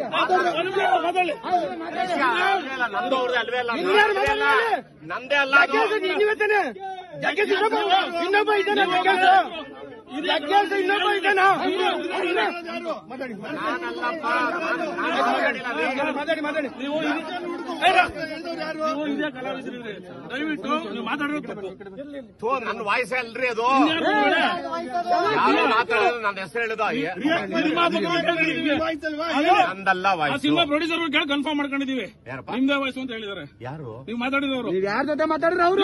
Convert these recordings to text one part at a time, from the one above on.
ನಂದು ಅವ್ರದ್ದು ಅಲ್ವೇ ಅಲ್ಲ ಇನ್ಯಾರು ನಂದೇ ಅಲ್ಲ. ಮಾತಾಡ್ಲಿ? ನಂದೇ ಅಲ್ಲ ಅದು. ಜಗ್ಗೇಶ್ ನೀವೇ ತಾನೆ ಜಗ್ಗೇಶ್ ಇನ್ನೊಬ್ಬ ಇನ್ನೊಬ್ಬ ಇದ್ದಾನೆ ಜಗ್ಗೇಶ್ ಜಗ್ಗೇಶ್ ಇನ್ನೊಬ್ಬ ಇದ್ದಾನ ಮಾತಾಡಿ ನಾನಲ್ಲಪ್ಪ ನಾನು- ನಾನು ಮಾತಾಡಿಲ್ಲ ರೀ. ಮಾತಾಡಿ ಮಾತಾಡಿ ನೀವು ಇದೇ ಕಲಾವಿದರಿದ್ರೆ ದಯವಿಟ್ಟು ನೀವು ಮಾತಾಡೋದು ತಪ್ಪು ಥು, ನನ್ನ ವಾಯ್ಸೇ ಅಲ್ರಿ ಅದು ಇನ್ಯಾರು ಬೇಡ. ಯಾರು ಮಾತಾಡೋದು ನನ್ನ ಹೆಸರು ಹೇಳಿದ ನಿರ್ಮಾಪಕರು ಕೇಳ್ಕೊಂಡಿದೀವಿ. ನಂದಲ್ಲ ಆ ವಾಯ್ಸು ಸಿನಿಮಾ ಪ್ರೊಡ್ಯೂಸರ್ ಕೇಳಿ ಕನ್ಫರ್ಮ್ ಮಾಡ್ಕೊಂಡಿದೀವಿ ಯಾರಪ್ಪ? ನಿಮ್ದೇ ವಯಸ್ಸು ಅಂತ ಹೇಳಿದ್ದಾರೆ ಯಾರು ನೀವು ಮಾತಾಡಿದವರು ನೀವ್ ಯಾರ ಜೊತೆ ಮಾತಾಡಿದ್ರೆ ಅವರು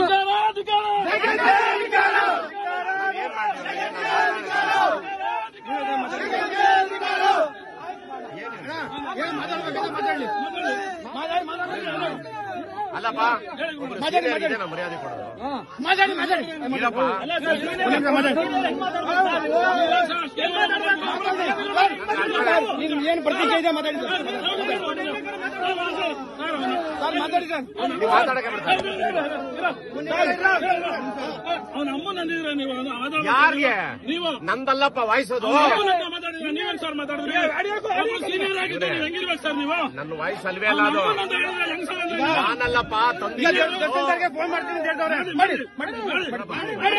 ಅಲ್ಲಪ್ಪ ಒಬ್ರು senior ಇದೆ, ನಾನು ಮರ್ಯಾದೆ ಕೊಡೋದು ಮಾತಾಡಿ ಮಾತಾಡಿ ಇಲ್ಲಪ್ಪ ನಿಮ್ ಏನ್ ಪ್ರತಿಕ್ರಿಯೆ ಇದೆ ಮಾತಾಡಿ ಸರ್ ಸರ್ ಮಾತಾಡಿ ಸರ್ ನೀವು ಮಾತಾಡಕ್ಕೆ ಬಿಡ್ತಾರೆ ಅವನ ಅಮ್ಮನ ಅಂದಿದ್ರ ನೀವು ಅದು ಆಧಾರ ಯಾರಿಗೆ ನೀವು ನಂದಲ್ಲಪ್ಪ ವಾಯ್ಸ್ ಅದು ಅಮ್ಮನಂತ ಮಾತಾಡಿದ್ರೆ ನೀವೇನ್ ಸರ್ ಮಾತಾಡಿದ್ರಿ ಒಬ್ರು senior ಆಗಿದ್ರೆ ನೀವು ಹೆಂಗಿರ್ಬೇಕು ಸರ್ ನೀವು ನನ್ನ ವಾಯ್ಸ್ ಅಲ್ವೇ ಅಲ್ಲ ಅದು ಅಮ್ಮನಂತ ಹೇಳಿದ್ರೆ ಹೆಂಗ್ ಸರ್ ಅಂದ್ರೆ ನೀವು? ನಾನಲ್ಲಪ್ಪ ತಂದೆ ದರ್ಶನ್ ಸರ್ಗೆ ಫೋನ್ ಮಾಡ್ತೀನಿ ಅಂತ ಹೇಳ್ದವ್ರೆ ಮಾಡಿ ಮಾಡಿ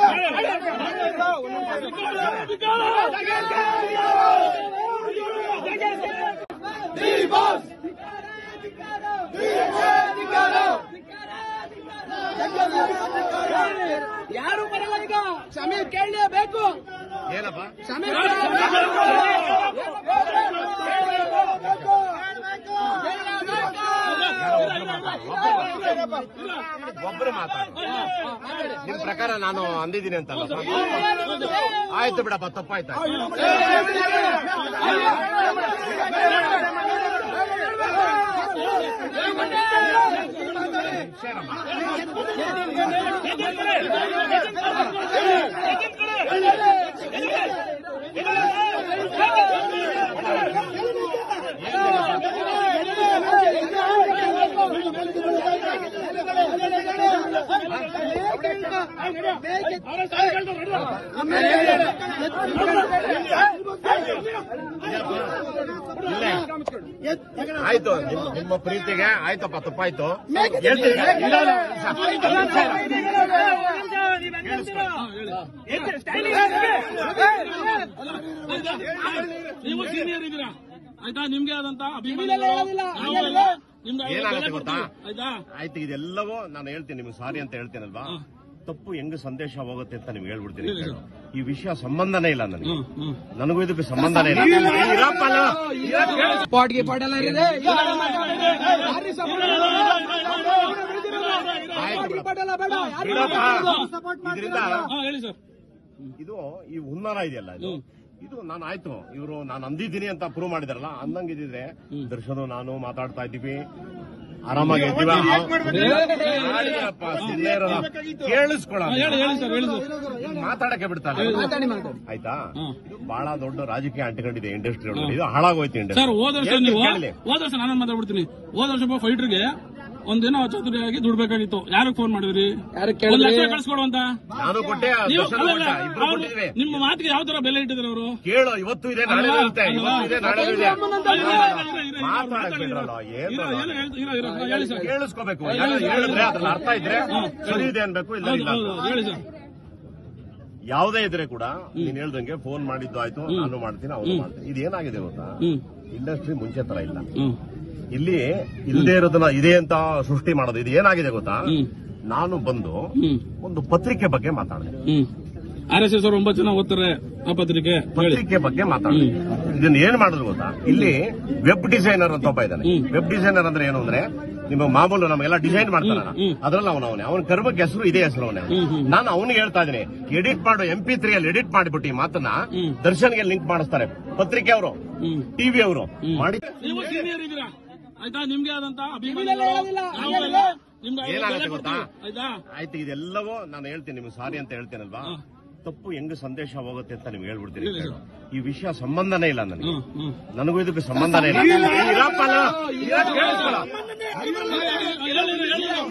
ಯಾರು ಬರಲ್ಲ ಈಗ ಸಮಯ ಕೇಳಲೇಬೇಕು ಏನಪ್ಪ ಸಮಯ ಒಬ್ರು ಮಾತಾಡ ನಿಮ್ ಪ್ರಕಾರ ನಾನು ಅಂದಿದ್ದೀನಿ ಅಂತಲ್ಲ ಆಯ್ತು ಬಿಡಪ್ಪ ತಪ್ಪಾಯ್ತಾ ಇಲ್ಲೇ ಆಯ್ತು ನಿಮ್- ನಿಮ್ಮ ಪ್ರೀತಿಗೆ ಆಯ್ತಪ್ಪ ತಪ್ಪಾಯ್ತು ಹೇಳ್ತೀನಿ ಇಲ್ಲ, ಇಲ್ಲ, ನೀವು ಸೀನಿಯರ್ ಇದ್ದೀರಾ ಆಯ್ತಾ ನಿಮ್ಗೆ ಆದಂತ ಅಭಿಮಾನ ನಿಮ್ದು ಏನಾಗುತ್ತೆ ಗೊತ್ತಾ? ಆಯ್ತಾ ಆಯ್ತು ಇದೆಲ್ಲವೂ ನಾನು ಹೇಳ್ತೀನಿ ನಿಮ್ಗೆ ಸಾರಿ ಅಂತ ಹೇಳ್ತೀನಲ್ವಾ ತಪ್ಪು ಹೆಂಗ್ ಸಂದೇಶ ಹೋಗುತ್ತೆ ಅಂತ ನಿಮ್ಗೆ ಹೇಳ್ಬಿಡ್ತೀನಿ ಕೇಳು. ಈ ವಿಷಯ ಸಂಬಂಧನೇ ಇಲ್ಲ ನನಗೆ ಹ್ಮ್ ಹ್ಮ್ ನನಗೂ ಇದಕ್ಕೆ ಸಂಬಂಧನೇ ಇಲ್ಲ ಇರಪ್ಪ ಅಲ್ಲ. ಪಾಟ್ಗೆ ಪಾಟೆಲ್ಲ ಇದೆ ಆಯ್ತು ಬಿಡಪ್ಪ. ಪಾಟೆಲ್ಲ ಬೇಡ ಬಿಡಪ್ಪ. ಇದರಿಂದ ಹಾ ಹೇಳಿ ಸರ್ ಇದು ಈ ಹುನ್ನಾರ ಇದೆಯಲ್ಲ ಇದು ಇದು ನಾನು ಆಯ್ತು ಇವರು ನಾನು ಅಂದಿದ್ದೀನಿ ಅಂತ ಪ್ರೂವ್ ಮಾಡಿದಾರಲ್ಲ ಅಂದಂಗಿದ್ರೆ ದರ್ಶನ್ ನಾನು ಮಾತಾಡ್ತಾ ಇದ್ದೀವಿ ಆರಾಮಾಗಿ ಇದ್ದೀವಿ ಕೇಳಿಸ್ಕೊಳ್ಳ ಹಾ, ಹೇಳಿ ಹೇಳಿ ಸರ್ ಹೇಳಿ ಸರ್ ಮಾತಾಡಕ್ಕೆ ಬಿಡ್ತಾರೆ ಮಾತಾಡಿ ಮಾತಾಡಿ ಆಯ್ತಾ ಇದು ಬಹಳ ದೊಡ್ಡ ರಾಜಕೀಯ ಅಂಟಿಕೊಂಡಿದೆ ಇಂಡಸ್ಟ್ರಿ ಒಳಗಡೆ ಇದು ಹಾಳಾಗೋಯ್ತು ಸರ್ ಇಂಡಸ್ಟ್ರಿ ಹೋದ ವರ್ಷ ನೀವು ಹೋದ ವರ್ಷ ನಾನು ಮಾತಾಡ್ಬಿಡ್ತೀನಿ ಹೋದ ವರ್ಷ ಒಬ್ಬ ಫೈಟರ್ಗೆ ಒಂದಿನ ಚತುರಿಯಾಗಿ ದುಡ್ಬೇಕಾಗಿತ್ತು ಯಾರಿಗೆ ಫೋನ್ ಮಾಡಿದ್ರಿ ಯಾರು ಒಂದ್ ಕೇಳಿದ್ರಿ ಲಕ್ಷ ಕಳ್ಸ್ಕೊಡು ಅಂತ ನಾನು ಕೊಟ್ಟೆ ನೀವು ದರ್ಶನ್ ಅಲ್ಲ, ಕೊಟ್ಟ ಅಲ್ಲ, ಇಬ್ರು ಅವ್ರು ಕೊಟ್ಟಿದ್ವಿ ನಿಮ್ಮ ಮಾತಿಗೆ ಯಾವ ತರ ಬೆಲೆ ಇಟ್ಟಿದ್ರು ಅವರು ಕೇಳು ಇವತ್ತು ಇದೆ ನಾಳೆ ಅಲ್ವಾ? ಇರುತ್ತೆ ಅಲ್ವಾ? ಇವತ್ತು ಇದೆ ನಾಳೆ ಇದೆ ಮಾತಾಡಕ್ ಮಾತಾಡಕ್ ಬಿಡ್ರಲ್ಲ ಏನು ಹೇಳಿ ಸರ್ ಕೇಳಿಸ್ಕೋಬೇಕು ಯಾರು ಹೇಳಿದ್ರೆ ಅದ್ರಲ್ಲಿ ಅರ್ಥ ಇದ್ರೆ ಸರಿ ಇದೆ ಅನ್ಬೇಕು ಇಲ್ಲ ಹೌದು ಇಲ್ಲ ಹೌದು ಹೌದು, ಹೇಳಿ ಸರ್ ಯಾವುದೇ ಇದ್ರೆ ಕೂಡ ನೀನ್ ಹೇಳ್ದಂಗೆ ಫೋನ್ ಮಾಡಿದ್ದು ಆಯ್ತು ನಾನು ಮಾಡ್ತೀನಿ ಅವ್ರು ಮಾಡ್ತೀನಿ ಇದೇನಾಗಿದೆ ಗೊತ್ತಾ ಹ್ಮ್ ಇಂಡಸ್ಟ್ರಿ ಮುಂಚೆ ತರ ಇಲ್ಲ ಹ್ಮ್ ಇಲ್ಲಿ ಇಲ್ಲದೆ ಇರೋದನ್ನ ಇದೆ ಅಂತ ಸೃಷ್ಟಿ ಮಾಡೋದು ಇದು ಏನಾಗಿದೆ ಗೊತ್ತಾ ಹ್ಮ್. ನಾನು ಬಂದು ಹ್ಮ್ ಒಂದು ಪತ್ರಿಕೆ ಬಗ್ಗೆ ಮಾತಾಡಿದೆ ಹ್ಮ್ ಆರ್ ಎಸ್ ಎಸ್ ಅವರು ಒಂಬತ್ತು ಜನ ಓದ್ತಾರೆ ಆ ಪತ್ರಿಕೆ ಹೇಳಿ ಪತ್ರಿಕೆ ಬಗ್ಗೆ ಮಾತಾಡಿದೆ ಇದನ್ನ ಏನ್ ಮಾಡಿದ್ರು ಗೊತ್ತಾ ಇಲ್ಲಿ ವೆಬ್ ಡಿಸೈನರ್ ಅಂತ ಒಬ್ಬ ಇದ್ದಾನೆ ಹ್ಮ್. ವೆಬ್ ಡಿಸೈನರ್ ಅಂದ್ರೆ ಏನು ಅಂದ್ರೆ ನಿಮ್ಮ ಮಾಮೂಲು ನಮಗೆಲ್ಲ ಡಿಸೈನ್ ಮಾಡ್ತಾರಲ್ಲ ಹ್ಮ್. ಅದ್ರಲ್ಲಿ ಅವನ ಅವನೇ ಅವನ ಕರ್ಮಕ್ಕೆ ಹೆಸರು ಇದೇ ಹೆಸರು ಅವನೇ ಹ್ಮ್, ಹ್ಮ್. ನಾನು ಅವನಿಗೆ ಹೇಳ್ತಾ ಇದ್ದೀನಿ ಎಡಿಟ್ ಮಾಡು ಎಂ ಪಿ ತ್ರೀ ಅಲ್ಲಿ ಎಡಿಟ್ ಮಾಡಿಬಿಟ್ಟು ಈ ಮಾತನ್ನ ಹ್ಮ್. ದರ್ಶನ್ಗೆ ಲಿಂಕ್ ಮಾಡಿಸ್ತಾರೆ ಪತ್ರಿಕೆ ಅವರು ಹ್ಮ್ ಟಿವಿ ಅವರು ಮಾಡಿ ನೀವು ಸೀನಿಯರ್ ಇದ್ದೀರಾ ಆಯ್ತಾ ನಿಮ್ಗೆ ಆದಂತ ಅಭಿಮಾನ ನಿಮ್ಗೆ ಏನಾಗುತ್ತೆ ಗೊತ್ತಾ? ಆಯ್ತಾ ಆಯ್ತು ಇದೆಲ್ಲವೂ ನಾನು ಹೇಳ್ತೀನಿ ನಿಮ್ಗೆ ಸಾರಿ ಅಂತ ಹೇಳ್ತೇನಲ್ವಾ ಹಾ. ತಪ್ಪು ಹೆಂಗ್ ಸಂದೇಶ ಹೋಗುತ್ತೆ ಅಂತ ನಿಮ್ಗೆ ಹೇಳ್ಬಿಡ್ತೀನಿ ಹೇಳಿ ಕೇಳು. ಈ ವಿಷಯ ಸಂಬಂಧನೇ ಇಲ್ಲ ನನಗೆ ಹ್ಮ್ ಹ್ಮ್ ನನಗೂ ಇದಕ್ಕೆ ಸಂಬಂಧನೇ ಇಲ್ಲ ಇರಪ್ಪ ಅಲ್ಲ. ಕೇಳಿಸ್ಕೊಳ್ಳ.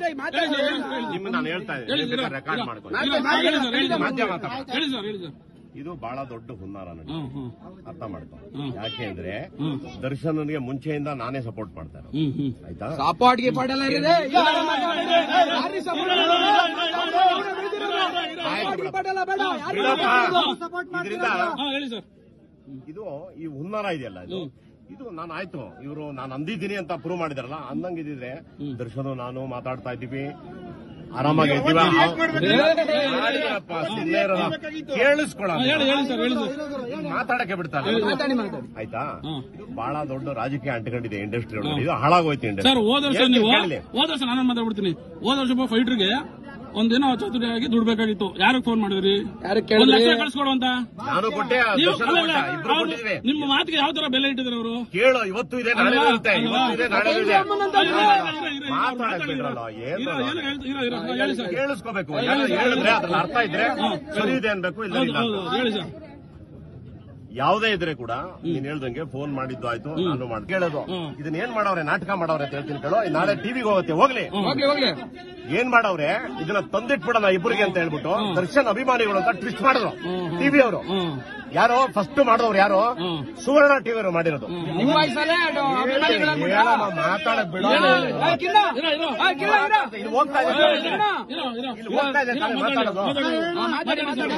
ನಿಮ್ಮ ನಾನು ಹೇಳ್ತಾ ಇದ್ದೀನಿ ರೆಕಾರ್ಡ್ ಮಾಡ್ಕೊಂಡು ಹೇಳಿ ಸರ್ ಹೇಳಿ ಸರ್ ಮಾಧ್ಯಮ ಮಾತಾಡ. ಹೇಳಿ ಸರ್ ಹೇಳಿ ಸರ್ ಇದು ಬಹಳ ದೊಡ್ಡ ಹುನ್ನಾರ ನನಗೆ ಹ್ಮ್ ಹ್ಮ್ ಅರ್ಥ ಮಾಡ್ಕೊ ಹ್ಮ್. ಯಾಕೆ ಅಂದ್ರೆ ಹ್ಮ್. ದರ್ಶನ್ಗೆ ಮುಂಚೆಯಿಂದ ನಾನೇ ಸಪೋರ್ಟ್ ಮಾಡ್ತಾ ಇರೋದು ಹ್ಮ್ ಹ್ಮ್ ಆಯ್ತಾ ಸಪಾಟ್ಗೆ ಪಡೆಲ್ಲ ಇದೆ ಆಯ್ತು ಬಿಡಪ್ಪ. ಬಿಡಪ್ಪ. ಇದರಿಂದ ಹಾ ಹೇಳಿ ಸರ್ ಇದು ಈ ಹುನ್ನಾರ ಇದೆಯಲ್ಲ ಇದು ಇದು ನಾನು ಆಯ್ತು ಇವರು ನಾನು ಅಂದಿದ್ದೀನಿ ಅಂತ ಪ್ರೂವ್ ಮಾಡಿದಾರಲ್ಲ ಅಂದಂಗಿದ್ರೆ ದರ್ಶನ್ ನಾನು ಮಾತಾಡ್ತಾ ಇದ್ದೀವಿ ಆರಾಮಾಗಿ ಇದ್ದೀವ ಕೇಳಿಸ್ಕೊಳ ಹಾ, ಹೇಳಿ ಹೇಳಿ ಸರ್ ಹೇಳಿ ಸರ್ ಮಾತಾಡಕ್ಕೆ ಬಿಡ್ತಾರೆ ಮಾತಾಡಿ ಮಾತಾಡಿ ಆಯ್ತಾ ಹಾ. ಇದು ಬಹಳ ದೊಡ್ಡ ರಾಜಕೀಯ ಅಂಟಿಕೊಂಡಿದೆ ಇಂಡಸ್ಟ್ರಿ ಒಳಗಡೆ ಇದು ಹಾಳಾಗೋಯ್ತು ಸರ್ ಇಂಡಸ್ಟ್ರಿ ಹೋದ ವರ್ಷ ನೀವು ಹೋದ ವರ್ಷ ನಾನು ಮಾತಾಡ್ಬಿಡ್ತೀನಿ ಹೋದ ವರ್ಷ ಒಬ್ಬ ಫೈಟರ್ಗೆ ಒಂದಿನ ಚತುರಿಯಾಗಿ ದುಡ್ಬೇಕಾಗಿತ್ತು ಯಾರಿಗೆ ಫೋನ್ ಮಾಡಿದ್ರಿ ಯಾರು ಒಂದ್ ಕೇಳಿದ್ರಿ ಲಕ್ಷ ಕಳ್ಸ್ಕೊಡು ಅಂತ ನಾನು ಕೊಟ್ಟೆ ನೀವು ದರ್ಶನ ಅಲ್ಲ, ಕೊಟ್ಟ ಅಲ್ಲ, ಇಬ್ರು ಅವ್ರು ಕೊಟ್ಟಿದ್ದೀವಿ ನಿಮ್ಮ ಮಾತಿಗೆ ಯಾವ ತರ ಬೆಲೆ ಇಟ್ಟಿದ್ದಾರೆ ಅವರು ಕೇಳು ಇವತ್ತು ಇದೆ ನಾಳೆ ಅಲ್ವಾ? ಇರುತ್ತೆ ಅಲ್ವಾ? ಇವತ್ತು ಇದೆ ನಾಳೆ ಇದೆ ಮಾತಾಡಕ್ ಮಾತಾಡಿ ಬಿಡ್ರಲ್ಲ ಏನ್ ಹೇಳಿ ಸರ್ ಕೇಳಿಸ್ಕೋಬೇಕು ಯಾರು ಹೇಳಿದ್ರೆ ಅದ್ರಲ್ಲಿ ಅರ್ಥ ಇದ್ರೆ ಸರಿ ಇದೆ ಅನ್ಬೇಕು ಇಲ್ಲ ಹೌದು ಇಲ್ಲ ಹೌದು ಅಂತ. ಹೇಳಿ ಸರ್ ಯಾವುದೇ ಇದ್ರೆ ಕೂಡ ನೀನ್ ಹೇಳ್ದಂಗೆ ಫೋನ್ ಮಾಡಿದ್ದು ಆಯ್ತು ನಾನು ಮಾಡಿ ಕೇಳೋದು ಹ್ಮ್. ಇದನ್ನ ಏನ್ ಮಾಡವ್ರೆ ನಾಟಕ ಮಾಡವ್ರೆ ಅಂತ ಹೇಳ್ತೀನಿ ಕೇಳೋ ನಾಳೆ ಟಿವಿಗೆ ಹೋಗುತ್ತೆ ಹೋಗ್ಲಿ ಹೋಗ್ಲಿ ಹೋಗ್ಲಿ ಏನ್ ಮಾಡವ್ರೆ ಇದನ್ನ ತಂದಿಟ್ಬಿಡೋಣ ಇಬ್ಬರಿಗೆ ಅಂತ ಹೇಳ್ಬಿಟ್ಟು ದರ್ಶನ್ ಅಭಿಮಾನಿಗಳು ಅಂತ ಟ್ವಿಸ್ಟ್ ಮಾಡಿದ್ರು ಟಿವಿ ಅವರು ಹ್ಮ್ ಯಾರು ಫಸ್ಟ್ ಮಾಡಿದವ್ರು ಯಾರು ಹ್ಮ್. ಸುವರ್ಣ ಟಿವಿ ಅವರು ಮಾಡಿರೋದು ನಿಮ್ಮ ವಯಸ್ಸಲ್ಲೇ ಅದು ಅಭಿಮಾನಿಗಳ ಗುಂಡ. ಹೇಳಮ್ಮ, ಮಾತಾಡಕ್ ಬಿಡು. ಏ, ಕಿನ್ನ. ಇರೋ ಇರೋ ಏ, ಕಿನ್ನ, ಇರ. ಇದು ಹೋಗ್ತಾ ಇದೆ ಇರೋ ತಾನೇ? ಇರೋ ಇರೋ ಇಲ್ಲಿ ಹೋಗ್ತಾ ಇದೆ ತಾನೇ ಮಾತಾಡೋದು? ಮಾತಾಡಿ, ಮಾತಾಡಿ.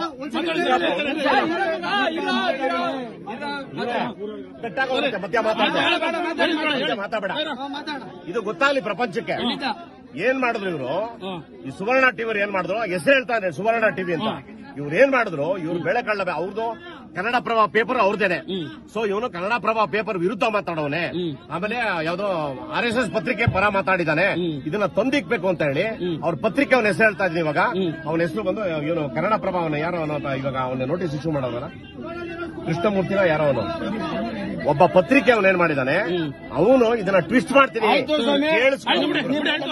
ಕಟ್ಟಾಗೋಗುತ್ತೆ ಮಧ್ಯ ಮಾತಾಡ ಮಾತಾಡ ಇದು ಗೊತ್ತಾಗ್ಲಿ ಪ್ರಪಂಚಕ್ಕೆ ಏನ್ ಮಾಡಿದ್ರು ಇವರು ಈ ಸುವರ್ಣ ಟಿವಿ ಏನ್ ಮಾಡಿದ್ರು ಹೆಸರು ಹೇಳ್ತಾ ಇದ್ದಾರೆ ಸುವರ್ಣ ಟಿವಿ ಅಂತ ಇವ್ರು ಏನ್ ಮಾಡಿದ್ರು ಇವ್ರು ಬೆಳೆ ಕಳ್ಳ ಅವ್ರದ್ದು ಕನ್ನಡ ಪ್ರಭ ಪೇಪರ್ ಅವ್ರದೇನೆ ಸೊ ಇವನು ಕನ್ನಡ ಪ್ರಭ ಪೇಪರ್ ವಿರುದ್ಧ ಮಾತಾಡೋನೆ ಆಮೇಲೆ ಯಾವ್ದೋ ಆರ್ ಎಸ್ ಎಸ್ ಪತ್ರಿಕೆ ಪರ ಮಾತಾಡಿದಾನೆ ಇದನ್ನ ತಂದಿಕ್ಬೇಕು ಅಂತ ಹೇಳಿ ಅವ್ರ ಪತ್ರಿಕೆ ಅವನ ಹೆಸರು ಹೇಳ್ತಾ ಇದ್ದೀನಿ ಇವಾಗ ಅವನ ಹೆಸರು ಬಂದು ಇವನು ಕನ್ನಡ ಪ್ರಭ ಅವನ ಯಾರೋ ಅವನು ಅಂತ ಇವಾಗ ಅವನ ನೋಟಿಸ್ ಇಶ್ಯೂ ಮಾಡೋನ ಕೃಷ್ಣಮೂರ್ತಿನ ಯಾರೋ ಅವನು ಒಬ್ಬ ಪತ್ರಿಕೆ ಅವನು ಏನ್ ಮಾಡಿದಾನೆ ಅವನು ಇದನ್ನ ಟ್ವಿಸ್ಟ್ ಮಾಡ್ತೀನಿ ಆಯ್ತು ಸ್ವಾಮಿ. ಕೇಳಿಸ್ಕೊ. ಆಯ್ತು ಬಿಡಿ, ಬಿಡಿ, ಆಯ್ತು.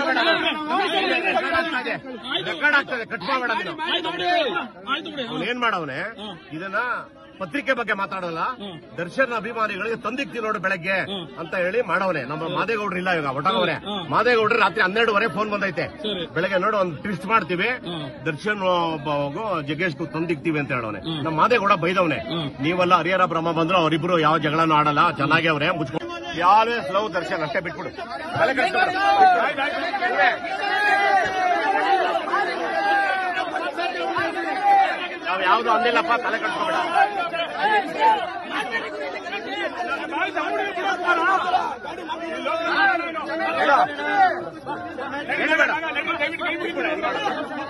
ರೆಕಾರ್ಡ್ ಆಗ್ತದೆ ಕಟ್ ಮಾಡಬೇಡ ನೀನು ಆಯ್ತು ಬಿಡಿ ಆಯ್ತು ಬಿಡಿ ಅವ್ನು ಏನ್ ಮಾಡವನೆ ಇದನ್ನ ಪತ್ರಿಕೆ ಬಗ್ಗೆ ಮಾತಾಡಲ್ಲ ದರ್ಶನ್ ಅಭಿಮಾನಿಗಳಿಗೆ ತಂದಿಕ್ತಿ ನೋಡು ಬೆಳಗ್ಗೆ ಅಂತ ಹೇಳಿ ಮಾಡವನೆ ನಮ್ಮ ಮಾದೇಗೌಡ್ರು ಇಲ್ಲ ಇವಾಗ ಒಟ್ಟಾಗವ್ರೆ ಮಾದೇಗೌಡ್ರು ರಾತ್ರಿ ಹನ್ನೆರಡುವರೆ ಫೋನ್ ಬಂದೈತೆ ಸರಿ. ಬೆಳಗ್ಗೆ ನೋಡು ಒಂದು ಟ್ವಿಸ್ಟ್ ಮಾಡ್ತೀವಿ ದರ್ಶನ್ ಒಬ್ಬ ಜಗ್ಗೇಶ್ ತಂದಿಕ್ತಿವಿ ಅಂತ ಹೇಳವನೆ ನಮ್ಮ ಮಾದೇಗೌಡ ಬೈದವನೆ ನೀವೆಲ್ಲ ಹರಿಹರ ಬ್ರಹ್ಮ ಬಂದ್ರು ಅವರಿಬ್ರು ಯಾವ ಜಗಳನೂ ಆಡಲ್ಲ ಚೆನ್ನಾಗಿ ಅವ್ರೆ ಮುಚ್ಕೊಂಡು ಆಲ್ವೇಸ್ ಲವ್ ದರ್ಶನ್ ಅಷ್ಟೇ ಬಿಟ್ಬಿಡು ತಲೆ ಕೆಡ್ಸ್ಕೊಬೇಡ. ನಾವ್ ಯಾವ್ದು ಅಂದಿಲ್ಲಪ್ಪ ತಲೆ ಕಟ್ಕೋಬೇಡ ಹೇಳು. ಹೇಳಬೇಡ